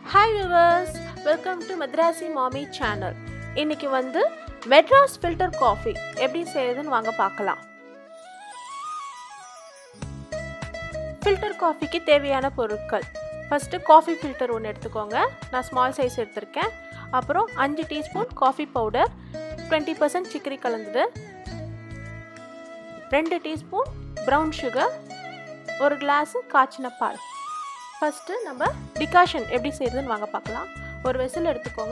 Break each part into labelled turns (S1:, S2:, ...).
S1: hi viewers welcome to Madrasi Mami channel இன்னைக்கு வந்து Madras filter coffee எப்படி செய்யுதுன்னு வாங்க பார்க்கலாம் ஃபில்டர் காஃபிக்கு தேவையான பொருட்கள் ஃபஸ்ட்டு காஃபி ஃபில்டர் ஒன்று எடுத்துக்கோங்க நான் ஸ்மால் சைஸ் எடுத்திருக்கேன் அப்புறம் அஞ்சு teaspoon coffee powder twenty percent chicory கலந்தது ரெண்டு டீஸ்பூன் ப்ரௌன் சுகர் ஒரு கிளாஸு காய்ச்சின பால் ஃபஸ்ட்டு நம்ம டிகாஷன் எப்படி செய்கிறதுன்னு வாங்க பார்க்கலாம் ஒரு வெசில் எடுத்துக்கோங்க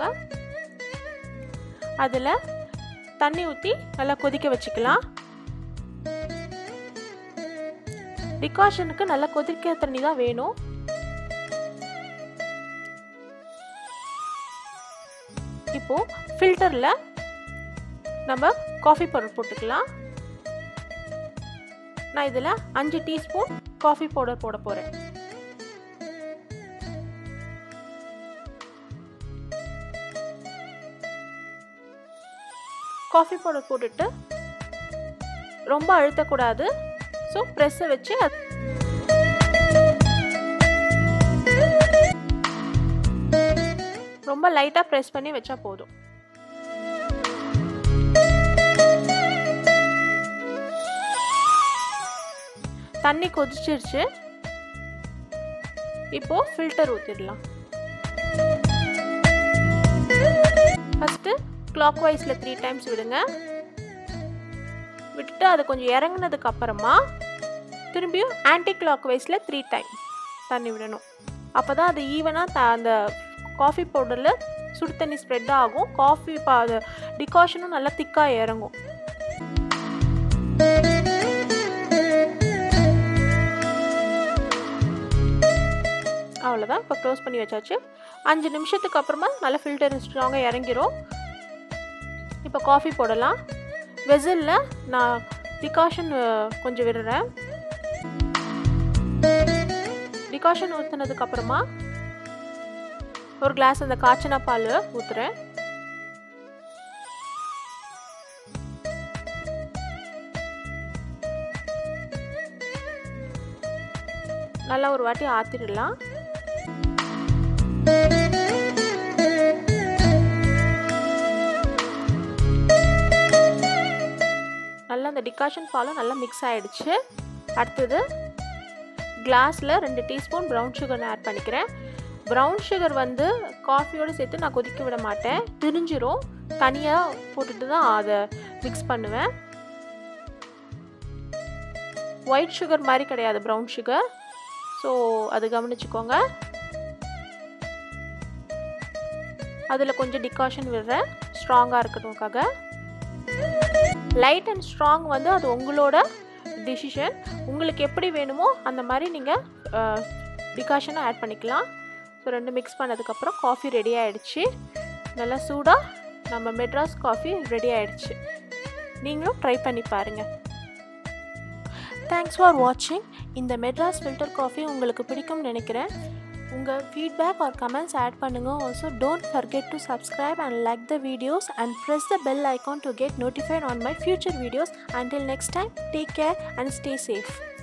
S1: அதில் தண்ணி ஊற்றி நல்லா கொதிக்க வச்சுக்கலாம் டிகாஷனுக்கு நல்லா கொதிக்கிற தண்ணி தான் வேணும் இப்போ ஃபில்டரில் நம்ம காஃபி பவுடர் போட்டுக்கலாம் நான் இதில் அஞ்சு டீஸ்பூன் காஃபி பவுடர் போட போகிறேன் காஃபி பவுடர் போட்டுட்டு ரொம்ப அழுத்தக்கூடாது ஸோ ப்ரெஸ்ஸை வச்சு ரொம்ப லைட்டாக ப்ரெஸ் பண்ணி வச்சா போதும் தண்ணி கொதிச்சிருச்சு இப்போ ஃபில்டர் ஊற்றிடலாம் ஃபஸ்ட்டு கிளாக் வைஸில் த்ரீ டைம்ஸ் விடுங்க விட்டுட்டு அது கொஞ்சம் இறங்குனதுக்கு அப்புறமா திரும்பியும் ஆன்டி கிளாக் வைஸில் த்ரீ டைம் தண்ணி விடணும் அப்போ தான் அது ஈவனாக த அந்த காஃபி பவுடரில் சுடு தண்ணி ஸ்ப்ரெட் ஆகும் காஃபி பா அது டிகாஷனும் நல்லா திக்காக இறங்கும் அவ்வளோதான் இப்போ க்ளோஸ் பண்ணி வச்சாச்சு அஞ்சு நிமிஷத்துக்கு அப்புறமா நல்லா ஃபில்டர் ஸ்ட்ராங்காக இறங்கிரும் இப்போ காஃபி போடலாம் வெசலில் நான் டிகாஷன் கொஞ்சம் விடுறேன் டிகாஷன் ஊற்றுனதுக்கு அப்புறமா ஒரு கிளாஸ் அந்த காய்ச்சின பால் ஊற்றுறேன் நல்லா ஒரு வாட்டி ஆற்றிடலாம் நல்லா அந்த டிகாஷன் பாலும் நல்லா மிக்ஸ் ஆகிடுச்சு அடுத்தது கிளாஸில் ரெண்டு டீஸ்பூன் ப்ரௌன் சுகர் நான் ஆட் பண்ணிக்கிறேன் ப்ரௌன் சுகர் வந்து காஃபியோடு சேர்த்து நான் கொதிக்க விட மாட்டேன் திரிஞ்சிரும் தனியாக போட்டுட்டு தான் அதை மிக்ஸ் பண்ணுவேன் ஒயிட் சுகர் மாதிரி கிடையாது ப்ரௌன் சுகர் ஸோ அது கவனிச்சுக்கோங்க அதில் கொஞ்சம் டிகாஷன் விடுறேன் ஸ்ட்ராங்காக இருக்கணுக்காக லைட் அண்ட் ஸ்ட்ராங் வந்து அது உங்களோட டிசிஷன் உங்களுக்கு எப்படி வேணுமோ அந்த மாதிரி நீங்கள் டிகாஷனை ஆட் பண்ணிக்கலாம் ஸோ ரெண்டு மிக்ஸ் பண்ணதுக்கப்புறம் காஃபி ரெடி ஆகிடுச்சு நல்லா சூடாக நம்ம மெட்ராஸ் காஃபி ரெடி ஆகிடுச்சு நீங்களும் ட்ரை பண்ணி பாருங்கள் தேங்க்ஸ் ஃபார் வாட்சிங் இந்த மெட்ராஸ் ஃபில்டர் காஃபி உங்களுக்கு பிடிக்கும்னு நினைக்கிறேன் உங்கள் ஃபீட்பேக் ஆர் கமெண்ட்ஸ் ஆட் பண்ணுங்கள் also don't forget to subscribe and like the videos and press the bell icon to get notified on my future videos until next time take care and stay safe